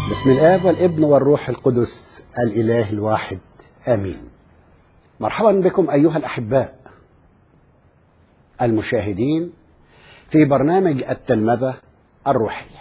بسم الآب والابن والروح القدس الإله الواحد آمين مرحبا بكم أيها الأحباء المشاهدين في برنامج التلمذة الروحية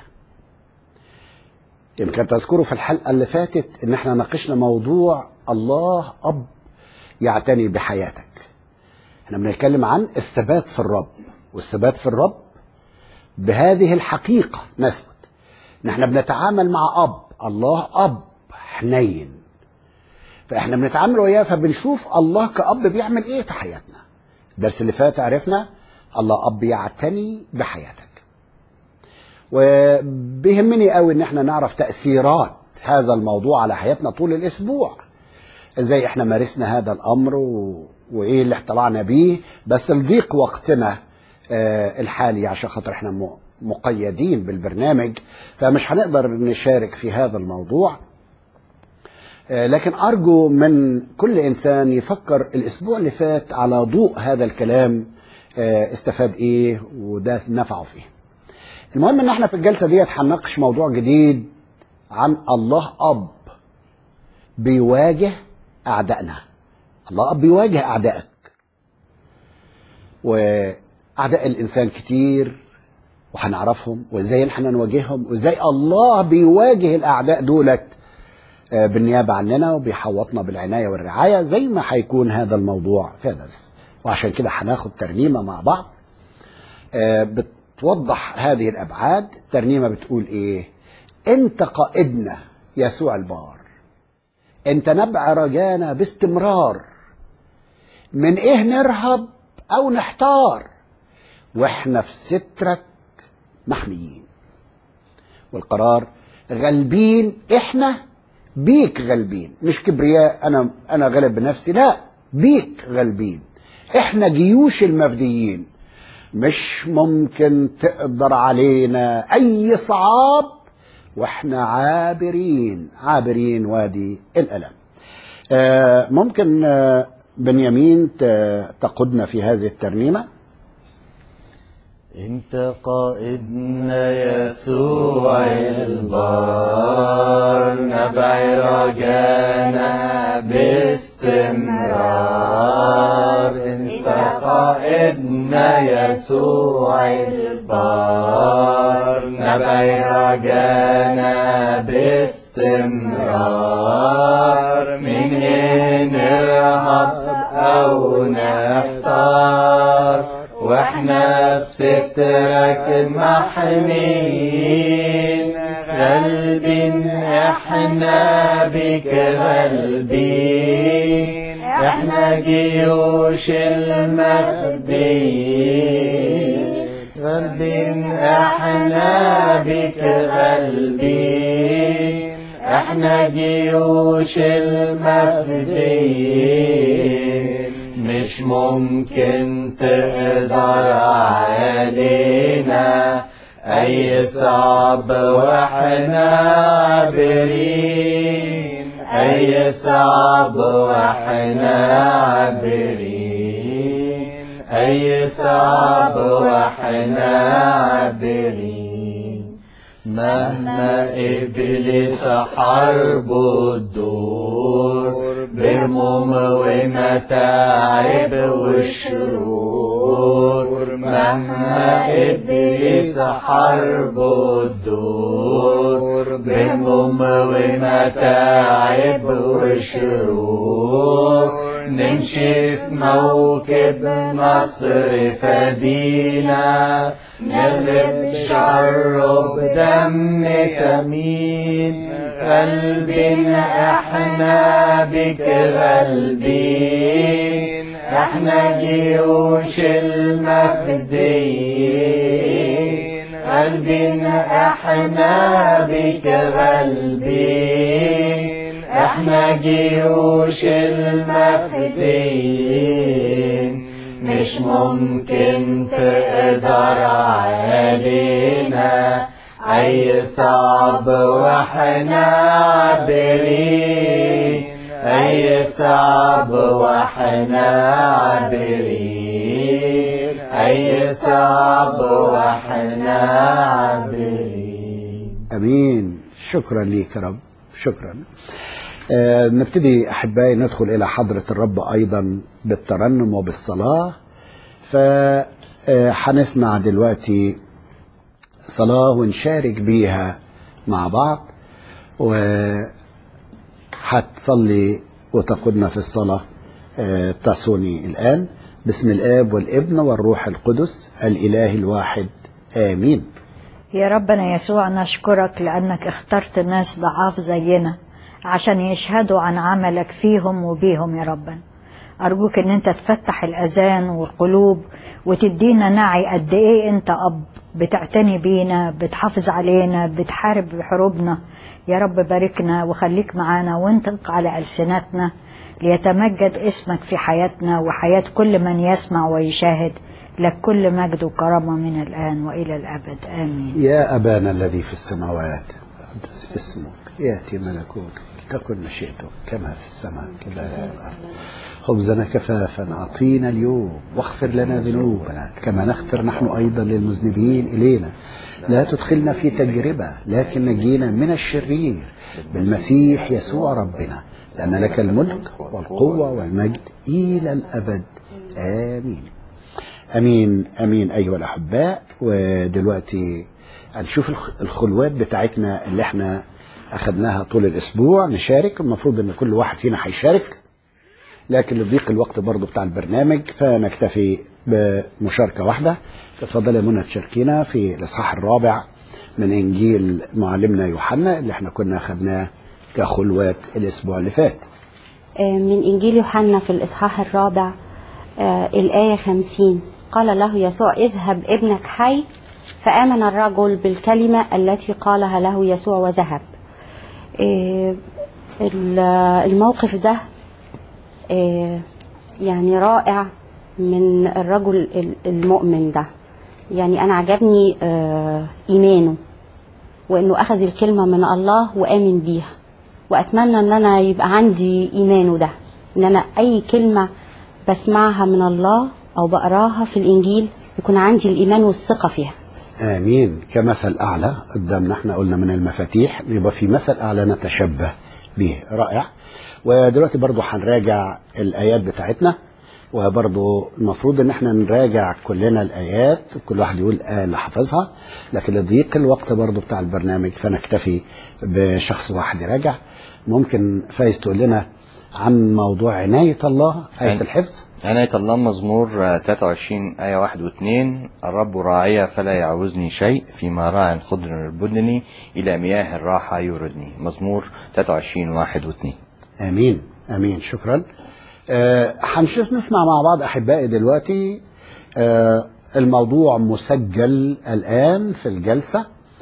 يمكن تذكروا في الحلقة اللي فاتت إن احنا ناقشنا موضوع الله أب يعتني بحياتك احنا بنتكلم عن الثبات في الرب والثبات في الرب بهذه الحقيقة نثبت نحن بنتعامل مع أب الله أب حنين فإحنا بنتعامل وياه فبنشوف الله كأب بيعمل إيه في حياتنا الدرس اللي فات عرفنا الله أب يعتني بحياتك وبيهمني قوي ان احنا نعرف تأثيرات هذا الموضوع على حياتنا طول الاسبوع ازاي احنا مارسنا هذا الامر و... وايه اللي اطلعنا بيه بس لضيق وقتنا آه الحالي عشان خاطر احنا م... مقيدين بالبرنامج فمش هنقدر نشارك في هذا الموضوع آه لكن ارجو من كل انسان يفكر الاسبوع اللي فات على ضوء هذا الكلام آه استفاد ايه وده نفعه فيه المهم ان احنا في الجلسه ديت هنناقش موضوع جديد عن الله اب بيواجه اعدائنا الله اب بيواجه اعدائك واعداء الانسان كتير وهنعرفهم وازاي احنا نواجههم وازاي الله بيواجه الاعداء دولت بالنيابه عننا وبيحوطنا بالعنايه والرعايه زي ما هيكون هذا الموضوع في درس وعشان كده هناخد ترنيمه مع بعض توضح هذه الابعاد الترنيمه بتقول ايه انت قائدنا يسوع البار انت نبع رجانا باستمرار من ايه نرهب او نحتار واحنا في سترك محميين والقرار غالبين احنا بيك غالبين مش كبرياء انا انا غالب بنفسي لا بيك غالبين احنا جيوش المفديين مش ممكن تقدر علينا اي صعاب واحنا عابرين عابرين وادي الالم آه ممكن آه بنيامين تقودنا في هذه الترنيمه انت قائدنا يسوع البار نبع رجانا باستمرار انت قائدنا يسوع البار نبع رجانا باستمرار من إن نرهب او نحتار واحنا في سترك محمين غالبين احنا بك غالبين احنا جيوش المفديين غالبين احنا بك غالبين احنا جيوش المفديين مش ممكن تقدر علينا اي صعب واحنا عابرين اي صعب واحنا عابرين اي صعب واحنا عابرين مهما ابليس حربه الدور برموم ومتاعب وشرور مهما ابليس حربه الدور برموم ومتاعب وشرور نمشي في موكب مصر فدينا نغلب شره بدم ثمين قلبنا احنا بك غالبين احنا جيوش المفديين قلبنا احنا بك غالبين احنا جيوش المفديين مش ممكن تقدر علينا اي صعب واحنا عابرين اي صعب واحنا عابرين اي صعب واحنا عابرين امين شكرا ليك يا رب شكرا آه نبتدي احبائي ندخل الى حضره الرب ايضا بالترنم وبالصلاه فهنسمع دلوقتي صلاه ونشارك بيها مع بعض وهتصلي وتقودنا في الصلاه آه تسوني الان بسم الاب والابن والروح القدس الاله الواحد امين يا ربنا يسوع نشكرك لأنك اخترت ناس ضعاف زينا عشان يشهدوا عن عملك فيهم وبيهم يا ربنا أرجوك إن أنت تفتح الأذان والقلوب وتدينا نعي قد إيه أنت أب بتعتني بينا بتحافظ علينا بتحارب بحروبنا يا رب باركنا وخليك معانا وانطق على ألسنتنا ليتمجد اسمك في حياتنا وحياة كل من يسمع ويشاهد لك كل مجد وكرامة من الآن وإلى الأبد آمين يا أبانا الذي في السماوات قدس اسمك يأتي ملكوتك لتكن مشيئتك كما في السماء كذلك في الأرض خبزنا كفافا أعطينا اليوم واغفر لنا ذنوبنا كما نغفر نحن أيضا للمذنبين إلينا لا تدخلنا في تجربة لكن نجينا من الشرير بالمسيح يسوع ربنا لأن لك الملك والقوة والمجد إلى الأبد آمين امين امين ايها الاحباء ودلوقتي هنشوف الخ- الخلوات بتاعتنا اللي احنا اخدناها طول الاسبوع نشارك المفروض ان كل واحد فينا هيشارك لكن لضيق الوقت برضو بتاع البرنامج فنكتفي بمشاركه واحده تفضل يا منى تشاركينا في الاصحاح الرابع من انجيل معلمنا يوحنا اللي احنا كنا اخدناه كخلوات الاسبوع اللي فات من إنجيل يوحنا في الإصحاح الرابع آه، الآية خمسين قال له يسوع اذهب ابنك حي فآمن الرجل بالكلمة التي قالها له يسوع وذهب آه، ال- الموقف ده آه، يعني رائع من الرجل ال- المؤمن ده يعني أنا عجبني آه، إيمانه وإنه أخذ الكلمة من الله وآمن بيها وأتمنى إن أنا يبقى عندي إيمانه ده إن أنا أي كلمة بسمعها من الله أو بقراها في الإنجيل يكون عندي الإيمان والثقة فيها امين كمثل اعلى قدامنا احنا قلنا من المفاتيح يبقى في مثل اعلى نتشبه به رائع ودلوقتي برضو هنراجع الايات بتاعتنا وبرضو المفروض ان احنا نراجع كلنا الايات كل واحد يقول آية اللي حافظها لكن لضيق الوقت برضو بتاع البرنامج فنكتفي بشخص واحد يراجع ممكن فايز تقول لنا عن موضوع عناية الله آية عن- الحفظ عناية الله مزمور آه، 23 آية 1 و2 الرب راعي فلا يعوزني شيء في مراع خضر يربدني إلى مياه الراحة يوردني مزمور 23 1 و2 امين امين شكرا آه، هنشوف نسمع مع بعض احبائي دلوقتي آه، الموضوع مسجل الان في الجلسه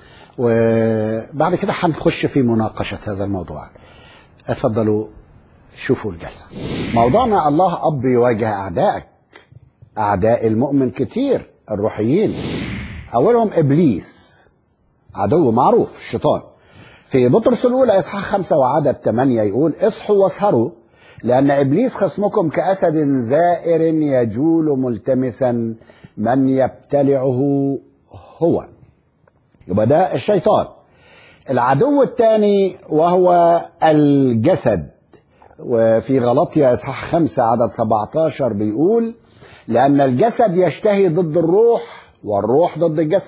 وبعد كده هنخش في مناقشه هذا الموضوع اتفضلوا شوفوا الجلسه موضوعنا الله اب يواجه اعدائك اعداء المؤمن كتير الروحيين اولهم ابليس عدو معروف الشيطان في بطرس الأولى إصحاح خمسة وعدد ثمانية يقول اصحوا واسهروا لأن إبليس خصمكم كأسد زائر يجول ملتمسا من يبتلعه هو يبقى ده الشيطان العدو الثاني وهو الجسد وفي غلطية إصحاح خمسة عدد 17 بيقول لأن الجسد يشتهي ضد الروح والروح ضد الجسد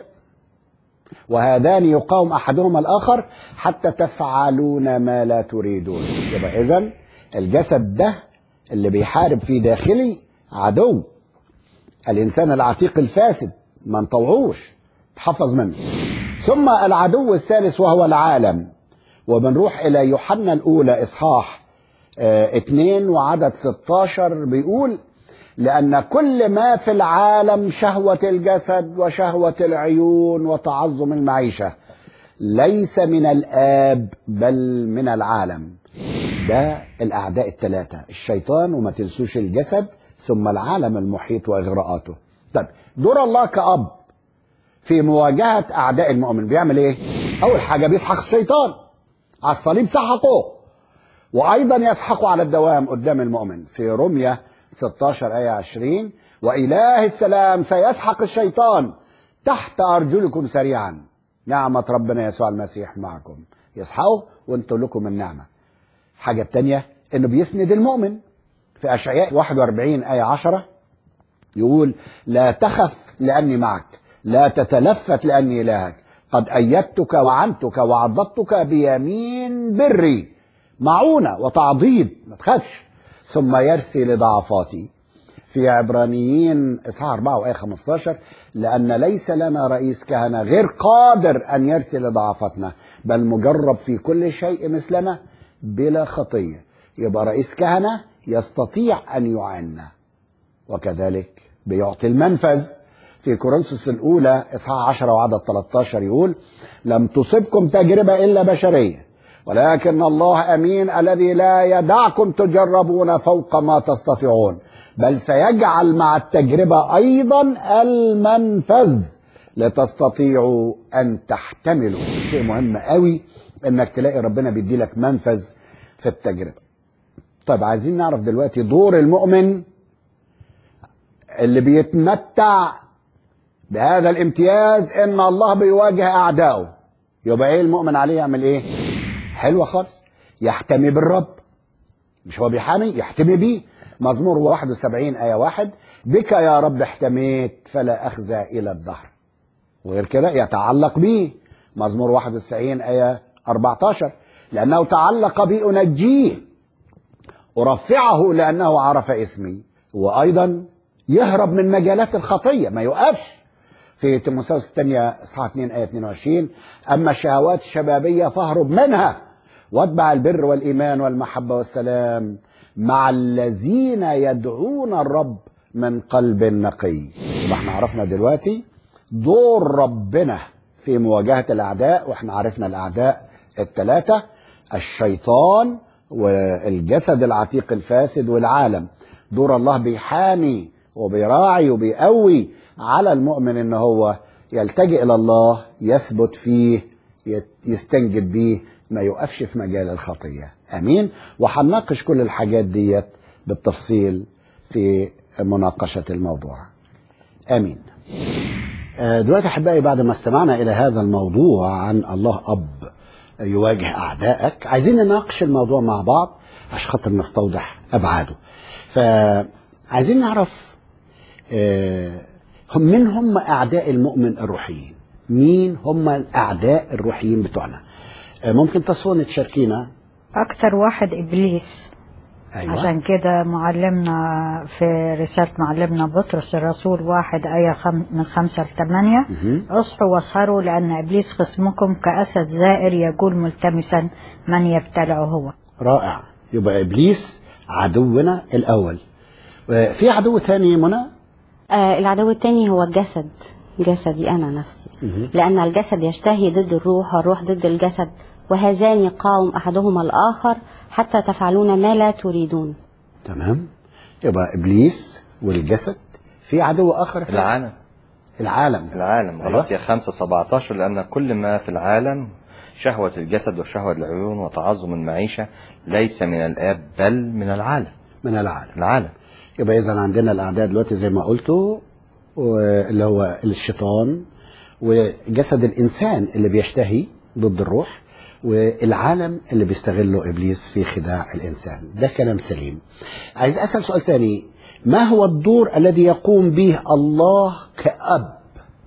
وهذان يقاوم احدهما الاخر حتى تفعلون ما لا تريدون يبقى اذا الجسد ده اللي بيحارب في داخلي عدو الانسان العتيق الفاسد ما نطوعوش تحفظ منه ثم العدو الثالث وهو العالم وبنروح الى يوحنا الاولى اصحاح آه، اتنين وعدد 16 بيقول لأن كل ما في العالم شهوة الجسد وشهوة العيون وتعظم المعيشة ليس من الآب بل من العالم ده الأعداء الثلاثة الشيطان وما تنسوش الجسد ثم العالم المحيط وإغراءاته طيب دور الله كأب في مواجهة أعداء المؤمن بيعمل إيه؟ أول حاجة بيسحق الشيطان على الصليب سحقه وايضا يسحقوا على الدوام قدام المؤمن في رمية 16 آية 20 وإله السلام سيسحق الشيطان تحت أرجلكم سريعا نعمة ربنا يسوع المسيح معكم يصحوا وانتوا لكم النعمة حاجة التانية انه بيسند المؤمن في اشعياء 41 آية 10 يقول لا تخف لأني معك لا تتلفت لأني إلهك قد أيدتك وعنتك وعضدتك بيمين بري معونة وتعضيد ما تخافش ثم يرسي لضعفاتي في عبرانيين إصحاح 4 وآية 15 لأن ليس لنا رئيس كهنة غير قادر أن يرسي لضعفاتنا بل مجرب في كل شيء مثلنا بلا خطية يبقى رئيس كهنة يستطيع أن يعنا وكذلك بيعطي المنفذ في كورنثوس الأولى إصحاح 10 وعدد 13 يقول لم تصبكم تجربة إلا بشرية ولكن الله أمين الذي لا يدعكم تجربون فوق ما تستطيعون بل سيجعل مع التجربة أيضا المنفذ لتستطيعوا أن تحتملوا شيء مهم قوي إنك تلاقي ربنا بيدي لك منفذ في التجربة طيب عايزين نعرف دلوقتي دور المؤمن اللي بيتمتع بهذا الامتياز ان الله بيواجه اعدائه يبقى ايه المؤمن عليه يعمل ايه حلوه خالص يحتمي بالرب مش هو بيحامي يحتمي بيه مزمور 71 آية واحد بك يا رب احتميت فلا أخزى إلى الدهر وغير كده يتعلق بيه مزمور 91 آية 14 لأنه تعلق بي أنجيه أرفعه لأنه عرف اسمي وأيضا يهرب من مجالات الخطية ما يقفش في تيموثاوس الثانية إصحاح 2 آية 22 أما الشهوات الشبابية فاهرب منها واتبع البر والإيمان والمحبة والسلام مع الذين يدعون الرب من قلب نقي يبقى احنا عرفنا دلوقتي دور ربنا في مواجهة الأعداء واحنا عرفنا الأعداء الثلاثة الشيطان والجسد العتيق الفاسد والعالم دور الله بيحامي وبيراعي وبيقوي على المؤمن ان هو يلتجئ الى الله يثبت فيه يستنجد بيه ما يقفش في مجال الخطيه امين وهنناقش كل الحاجات ديت بالتفصيل في مناقشه الموضوع امين آه، دلوقتي احبائي بعد ما استمعنا الى هذا الموضوع عن الله اب يواجه اعدائك عايزين نناقش الموضوع مع بعض عشان خاطر نستوضح ابعاده فعايزين نعرف آه، هم من هم اعداء المؤمن الروحيين مين هم الاعداء الروحيين بتوعنا آه، ممكن تصوني تشاركينا أكتر واحد إبليس ايوه عشان كده معلمنا في رسالة معلمنا بطرس الرسول واحد آية خم من خمسة لثمانية مهم. اصحوا واسهروا لأن إبليس خصمكم كأسد زائر يجول ملتمسا من يبتلعه هو رائع يبقى ابليس عدونا الاول آه، في عدو تاني منى آه العدو الثاني هو الجسد جسدي أنا نفسي مهم. لأن الجسد يشتهي ضد الروح والروح ضد الجسد وهذان يقاوم أحدهما الآخر حتى تفعلون ما لا تريدون تمام يبقى ابليس والجسد في عدو اخر في العالم العالم العالم أيوة. غلطية 5 17 لأن كل ما في العالم شهوة الجسد وشهوة العيون وتعظم المعيشة ليس من الآب بل من العالم من العالم العالم يبقى اذا عندنا الاعداء دلوقتي زي ما قلتوا اللي هو الشيطان وجسد الانسان اللي بيشتهي ضد الروح والعالم اللي بيستغله ابليس في خداع الانسان ده كلام سليم عايز اسال سؤال تاني ما هو الدور الذي يقوم به الله كاب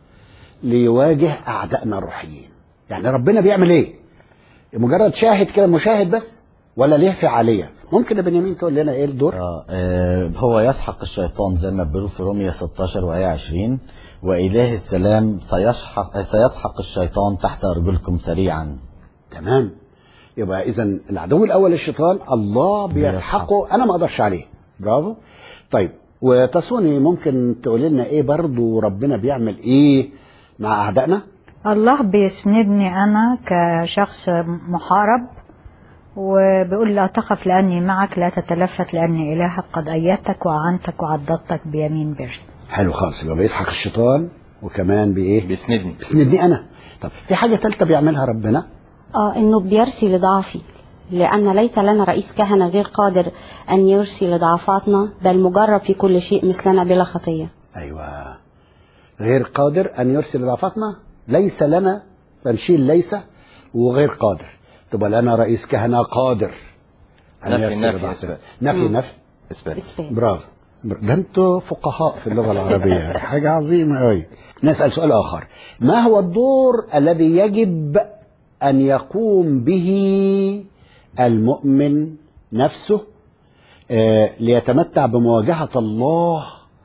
ليواجه اعدائنا الروحيين يعني ربنا بيعمل ايه مجرد شاهد كده مشاهد بس ولا ليه فعاليه ممكن يا بنيامين تقول لنا ايه الدور آه آه، هو يسحق الشيطان زي ما بيقولوا في رومية 16 وآية 20 وإله السلام سيسحق سيسحق الشيطان تحت أرجلكم سريعا تمام يبقى اذا العدو الاول الشيطان الله بيسحقه انا ما اقدرش عليه برافو طيب وتصوني ممكن تقول لنا ايه برضو ربنا بيعمل ايه مع اعدائنا الله بيسندني أنا كشخص محارب وبيقول لا تخف لأني معك لا تتلفت لأني إلهك قد أيدتك وأعنتك وعضدتك بيمين بر حلو خالص يبقى بيسحق الشيطان وكمان بايه بيسندني بيسندني انا طب في حاجه ثالثه بيعملها ربنا آه إنه بيرسي لضعفي لأن ليس لنا رئيس كهنة غير قادر أن يرسي لضعفاتنا بل مجرب في كل شيء مثلنا بلا خطية ايوه غير قادر ان يرسل ضعفاتنا ليس لنا فنشيل ليس وغير قادر تبقى لنا رئيس كهنة قادر أن نفي- يرسل نفي ضعفنا. إثبات. نفي نفي اثبات إثبات برافو ده انتوا فقهاء في اللغة العربية حاجة عظيمة قوي نسأل سؤال آخر ما هو الدور الذي يجب أن يقوم به المؤمن نفسه آه، ليتمتع بمواجهة الله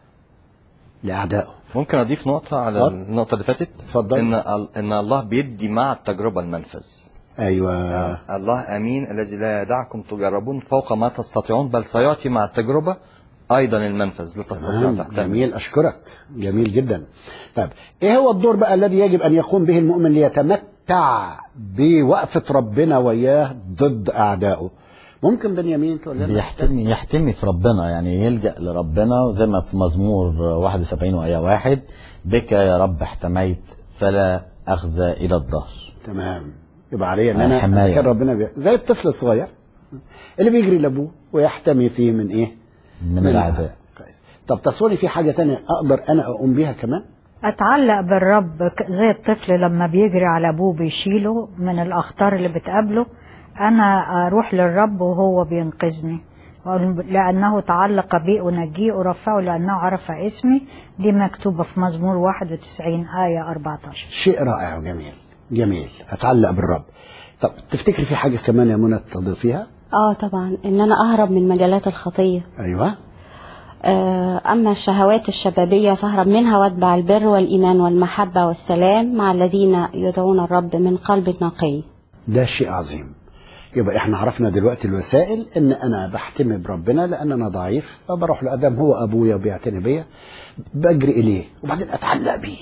لأعدائه ممكن اضيف نقطه على اتفضل. النقطه اللي فاتت اتفضل. ان ال- ان الله بيدي مع التجربه المنفذ أيوة الله امين الذي لا يدعكم تجربون فوق ما تستطيعون بل سيعطي مع التجربه ايضا المنفذ لتستطيعوا تمام تحتمل جميل أشكرك جميل جدا طيب إيه هو الدور بقى الذي يجب أن يقوم به المؤمن ليتمتع بوقفة ربنا وياه ضد أعدائه ممكن بنيامين تقول لنا بيحتمي يحتمي في ربنا يعني يلجأ لربنا زي ما في مزمور 71 وآية واحد بك يا رب احتميت فلا أخزى إلى الظهر تمام يبقى علي ان انا حماية. اذكر ربنا بي... زي الطفل الصغير اللي بيجري لابوه ويحتمي فيه من ايه من الأعداء كويس طب تصوري في حاجه تانية اقدر انا اقوم بيها كمان اتعلق بالرب ك- زي الطفل لما بيجري على ابوه بيشيله من الاخطار اللي بتقابله انا اروح للرب وهو بينقذني وأقول لانه تعلق بي انجيه ارفعه لانه عرف اسمي دي مكتوبه في مزمور 91 ايه 14 شيء رائع وجميل جميل اتعلق بالرب طب تفتكري في حاجه كمان يا منى تضيفيها اه طبعا ان انا اهرب من مجالات الخطيه ايوه آه، أما الشهوات الشبابية فاهرب منها واتبع البر والإيمان والمحبة والسلام مع الذين يدعون الرب من قلب نقي ده شيء عظيم يبقى احنا عرفنا دلوقتي الوسائل ان انا بحتمي بربنا لان انا ضعيف فبروح لادم هو ابويا وبيعتني بيا بجري اليه وبعدين اتعلق بيه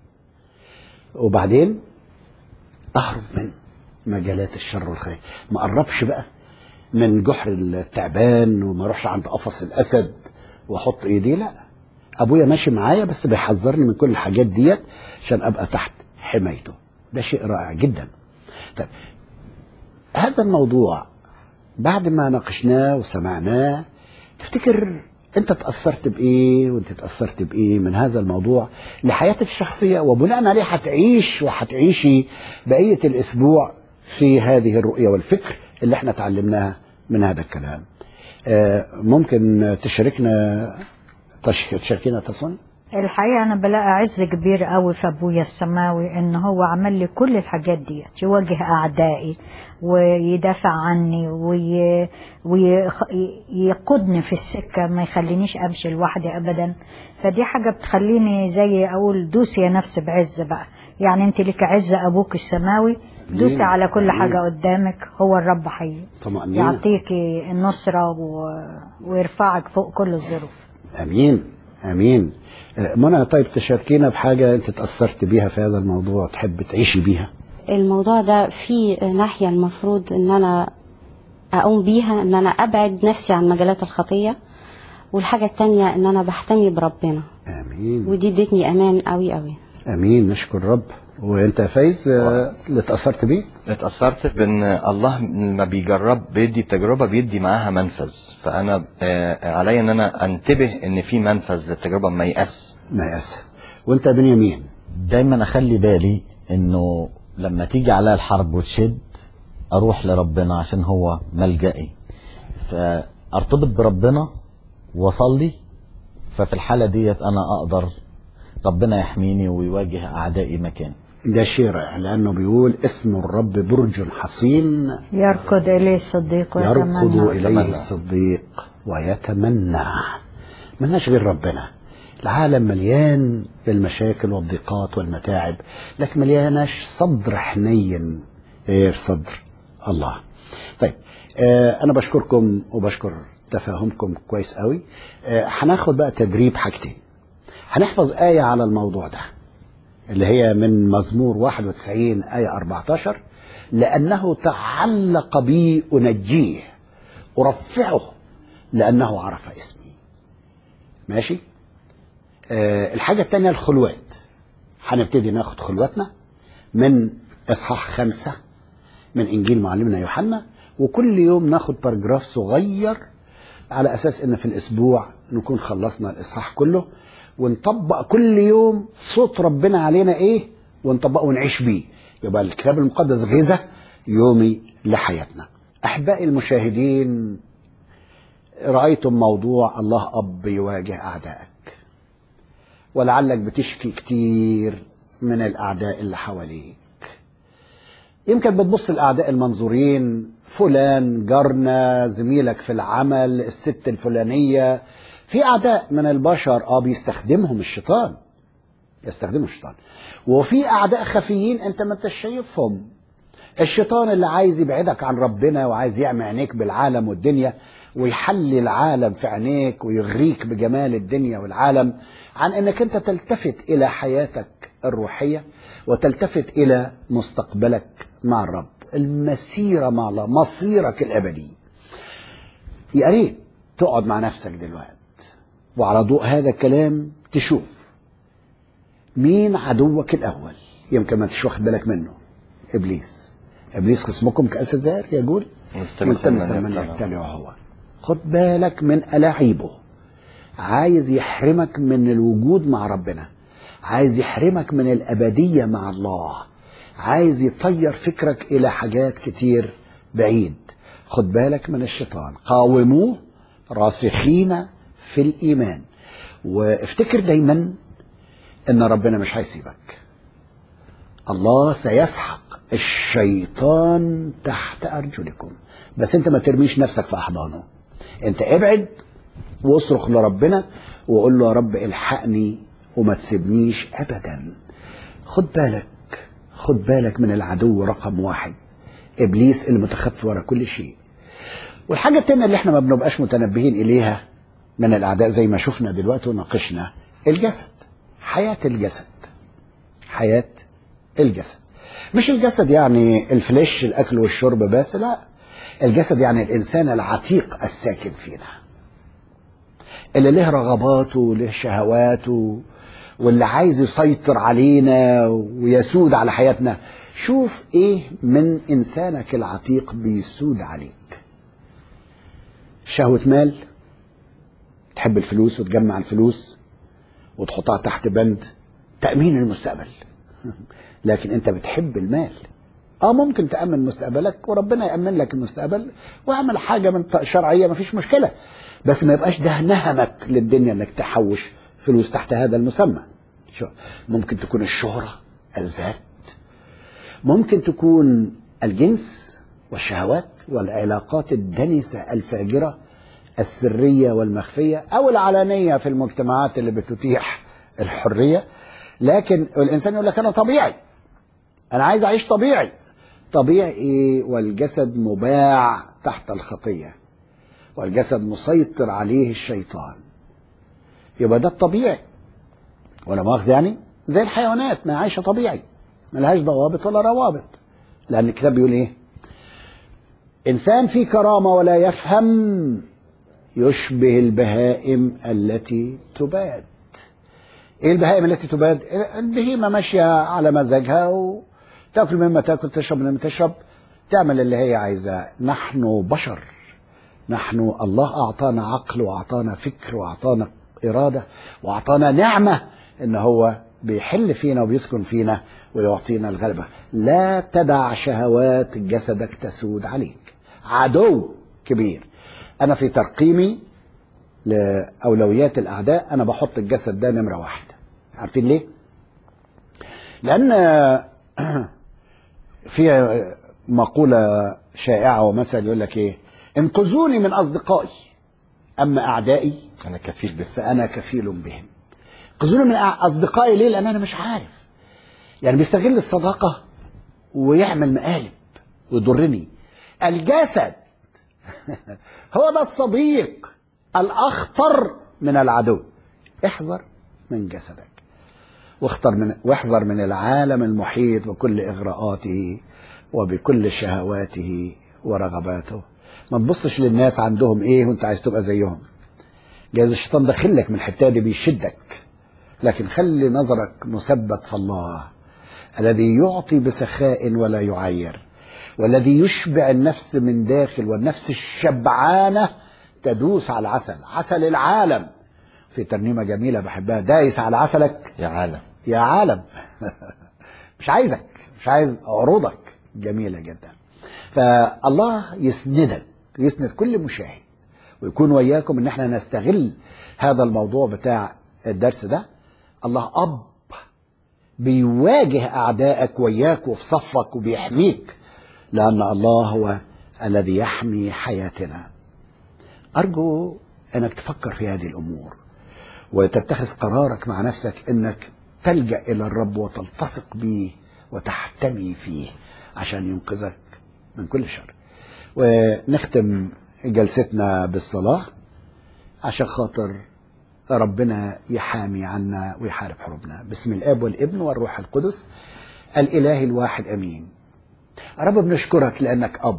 وبعدين اهرب من مجالات الشر والخير ما اقربش بقى من جحر التعبان وما اروحش عند قفص الاسد واحط ايدي لا ابويا ماشي معايا بس بيحذرني من كل الحاجات ديت عشان ابقى تحت حمايته ده شيء رائع جدا طيب هذا الموضوع بعد ما ناقشناه وسمعناه تفتكر انت تاثرت بايه وانت تاثرت بايه من هذا الموضوع لحياتك الشخصيه وبناء عليه هتعيش وهتعيشي بقيه الاسبوع في هذه الرؤيه والفكر اللي احنا اتعلمناها من هذا الكلام آه، ممكن تشاركنا تش- تشاركينا تصون الحقيقة أنا بلاقي عز كبير قوي في أبويا السماوي إن هو عمل لي كل الحاجات ديت يواجه أعدائي ويدافع عني وي... ويقودني في السكة ما يخلينيش أمشي لوحدي أبدا فدي حاجة بتخليني زي أقول دوسي يا نفس بعز بقى يعني أنت لك عز أبوك السماوي دوسي على كل حاجة قدامك هو الرب حي طمأنينة يعطيكي النصرة و... ويرفعك فوق كل الظروف امين امين آه، منى طيب تشاركينا بحاجه انت تاثرت بيها في هذا الموضوع تحب تعيشي بيها الموضوع ده في ناحية المفروض ان انا اقوم بيها ان انا ابعد نفسي عن مجالات الخطية والحاجة التانية ان انا بحتمي بربنا امين ودي ادتني امان قوي قوي امين نشكر رب وانت يا فايز آه، اللي تاثرت بيه اتأثرت بان الله لما بيجرب بيدي التجربة بيدي معاها منفذ فانا آه، عليا ان انا انتبه ان في منفذ للتجربة ما يأس ما يأس وانت يا بنيامين دايما اخلي بالي انه لما تيجي عليا الحرب وتشد اروح لربنا عشان هو ملجئي فارتبط بربنا واصلي ففي الحاله ديت انا اقدر ربنا يحميني ويواجه اعدائي مكاني ده شيء رائع لانه بيقول اسم الرب برج حصين يركض إليه الصديق يركض ويتمنى اليه الصديق ويتمنى ملناش غير ربنا العالم مليان بالمشاكل والضيقات والمتاعب لكن ملياناش صدر حنين غير صدر الله طيب آه انا بشكركم وبشكر تفاهمكم كويس قوي آه هناخد بقى تدريب حاجتين هنحفظ آية على الموضوع ده اللي هي من مزمور 91 آية 14 لأنه تعلق بي أنجيه أرفعه لأنه عرف اسمي ماشي آه الحاجة التانية الخلوات هنبتدي ناخد خلواتنا من إصحاح خمسة من إنجيل معلمنا يوحنا وكل يوم ناخد باراجراف صغير على أساس إن في الأسبوع نكون خلصنا الإصحاح كله ونطبق كل يوم صوت ربنا علينا إيه ونطبقه ونعيش بيه يبقى الكتاب المقدس غذاء يومي لحياتنا أحبائي المشاهدين رأيتم موضوع الله أب يواجه أعدائك ولعلك بتشكي كتير من الأعداء اللي حواليك يمكن بتبص الأعداء المنظورين فلان جارنا زميلك في العمل الست الفلانية في أعداء من البشر آه بيستخدمهم الشيطان يستخدمهم الشيطان وفي أعداء خفيين أنت ما انتش شايفهم الشيطان اللي عايز يبعدك عن ربنا وعايز يعمي عينيك بالعالم والدنيا ويحلي العالم في عينيك ويغريك بجمال الدنيا والعالم عن انك انت تلتفت الى حياتك الروحيه وتلتفت الى مستقبلك مع الرب المسيره مع الله مصيرك الابدي يا ريت تقعد مع نفسك دلوقتي وعلى ضوء هذا الكلام تشوف مين عدوك الاول يمكن ما انتش واخد بالك منه ابليس ابليس خصمكم كاسد زائر يقول ملتمسا ملتمسا من من يبتلعه. يبتلعه هو خد بالك من ألاعيبه عايز يحرمك من الوجود مع ربنا عايز يحرمك من الأبدية مع الله عايز يطير فكرك إلى حاجات كتير بعيد خد بالك من الشيطان قاوموه راسخين في الإيمان وافتكر دايما ان ربنا مش هيسيبك الله سيسحق الشيطان تحت ارجلكم بس انت ما ترميش نفسك في احضانه انت ابعد واصرخ لربنا وقول له يا رب الحقني وما تسيبنيش ابدا خد بالك خد بالك من العدو رقم واحد ابليس اللي متخفي ورا كل شيء والحاجه التانيه اللي احنا ما بنبقاش متنبهين اليها من الاعداء زي ما شفنا دلوقتي وناقشنا الجسد حياه الجسد حياه الجسد مش الجسد يعني الفليش الاكل والشرب بس لا الجسد يعني الانسان العتيق الساكن فينا اللي له رغباته وله شهواته واللي عايز يسيطر علينا ويسود على حياتنا شوف ايه من انسانك العتيق بيسود عليك شهوة مال تحب الفلوس وتجمع الفلوس وتحطها تحت بند تأمين المستقبل لكن انت بتحب المال اه ممكن تأمن مستقبلك وربنا يأمن لك المستقبل واعمل حاجة من شرعية مفيش مشكلة بس ما يبقاش ده نهمك للدنيا انك تحوش فلوس تحت هذا المسمى شو ممكن تكون الشهرة الذات ممكن تكون الجنس والشهوات والعلاقات الدنسة الفاجرة السرية والمخفية أو العلانية في المجتمعات اللي بتتيح الحرية لكن الإنسان يقول لك أنا طبيعي أنا عايز أعيش طبيعي طبيعي إيه والجسد مباع تحت الخطية والجسد مسيطر عليه الشيطان يبقى ده الطبيعي ولا مؤاخذة يعني زي الحيوانات ما عايشة طبيعي ملهاش ضوابط ولا روابط لأن الكتاب بيقول إيه إنسان في كرامة ولا يفهم يشبه البهائم التي تباد ايه البهائم التي تباد البهيمة ماشية على مزاجها وتاكل مما تاكل تشرب مما تشرب تعمل اللي هي عايزاه نحن بشر نحن الله أعطانا عقل وأعطانا فكر وأعطانا إرادة وأعطانا نعمة إن هو بيحل فينا وبيسكن فينا ويعطينا الغلبة لا تدع شهوات جسدك تسود عليك عدو كبير أنا في ترقيمي لأولويات الأعداء أنا بحط الجسد ده نمرة واحد عارفين ليه؟ لأن في مقولة شائعة ومثل يقول لك إيه انقذوني من أصدقائي أما أعدائي انا كفيل به فأنا كفيل بهم انقذوني من أصدقائي ليه؟ لأن أنا مش عارف يعني بيستغل الصداقة ويعمل مقالب ويضرني الجسد هو ده الصديق الأخطر من العدو احذر من جسدك واختر من واحذر من العالم المحيط بكل إغراءاته وبكل شهواته ورغباته ما تبصش للناس عندهم ايه وانت عايز تبقى زيهم جايز الشيطان داخلك من الحته دي بيشدك لكن خلي نظرك مثبت في الله الذي يعطي بسخاء ولا يعير والذي يشبع النفس من داخل والنفس الشبعانه تدوس على العسل عسل العالم في ترنيمه جميله بحبها دايس على عسلك يا عالم يا عالم مش عايزك مش عايز عروضك جميله جدا فالله يسندك يسند كل مشاهد ويكون وياكم ان احنا نستغل هذا الموضوع بتاع الدرس ده الله اب بيواجه اعدائك وياك وفي صفك وبيحميك لان الله هو الذي يحمي حياتنا ارجو انك تفكر في هذه الامور وتتخذ قرارك مع نفسك انك تلجا الى الرب وتلتصق به وتحتمي فيه عشان ينقذك من كل شر ونختم جلستنا بالصلاه عشان خاطر ربنا يحامي عنا ويحارب حروبنا باسم الاب والابن والروح القدس الاله الواحد امين رب بنشكرك لانك اب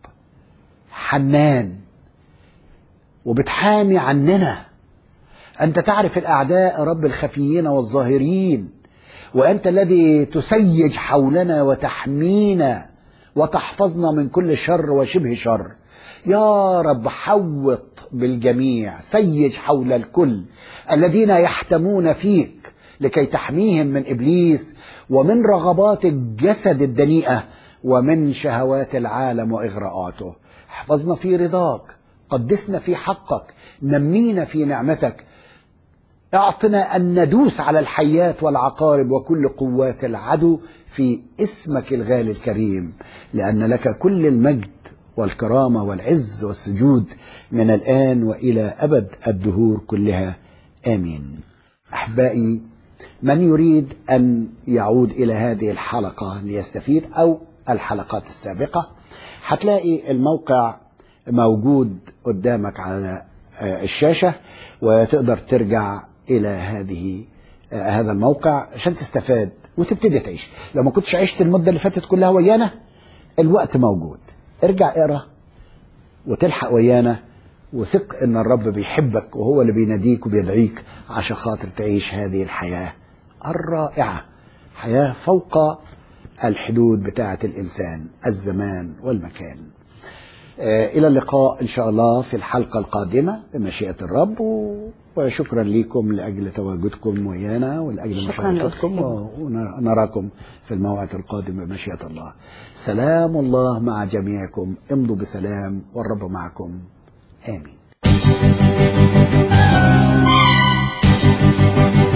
حنان وبتحامي عننا انت تعرف الاعداء رب الخفيين والظاهرين وانت الذي تسيج حولنا وتحمينا وتحفظنا من كل شر وشبه شر يا رب حوط بالجميع سيج حول الكل الذين يحتمون فيك لكي تحميهم من ابليس ومن رغبات الجسد الدنيئه ومن شهوات العالم واغراءاته احفظنا في رضاك قدسنا في حقك نمينا في نعمتك اعطنا ان ندوس على الحيات والعقارب وكل قوات العدو في اسمك الغالي الكريم لان لك كل المجد والكرامه والعز والسجود من الان والى ابد الدهور كلها امين احبائي من يريد ان يعود الى هذه الحلقه ليستفيد او الحلقات السابقه هتلاقي الموقع موجود قدامك على الشاشه وتقدر ترجع الى هذه هذا الموقع عشان تستفاد وتبتدي تعيش لو ما كنتش عشت المده اللي فاتت كلها ويانا الوقت موجود ارجع اقرا وتلحق ويانا وثق ان الرب بيحبك وهو اللي بيناديك وبيدعيك عشان خاطر تعيش هذه الحياه الرائعه حياه فوق الحدود بتاعه الانسان الزمان والمكان الى اللقاء ان شاء الله في الحلقه القادمه بمشيئه الرب وشكرا لكم لاجل تواجدكم ويانا ولاجل شكراً مشاركتكم لأختي. ونراكم في الموعد القادم بمشيئه الله سلام الله مع جميعكم امضوا بسلام والرب معكم امين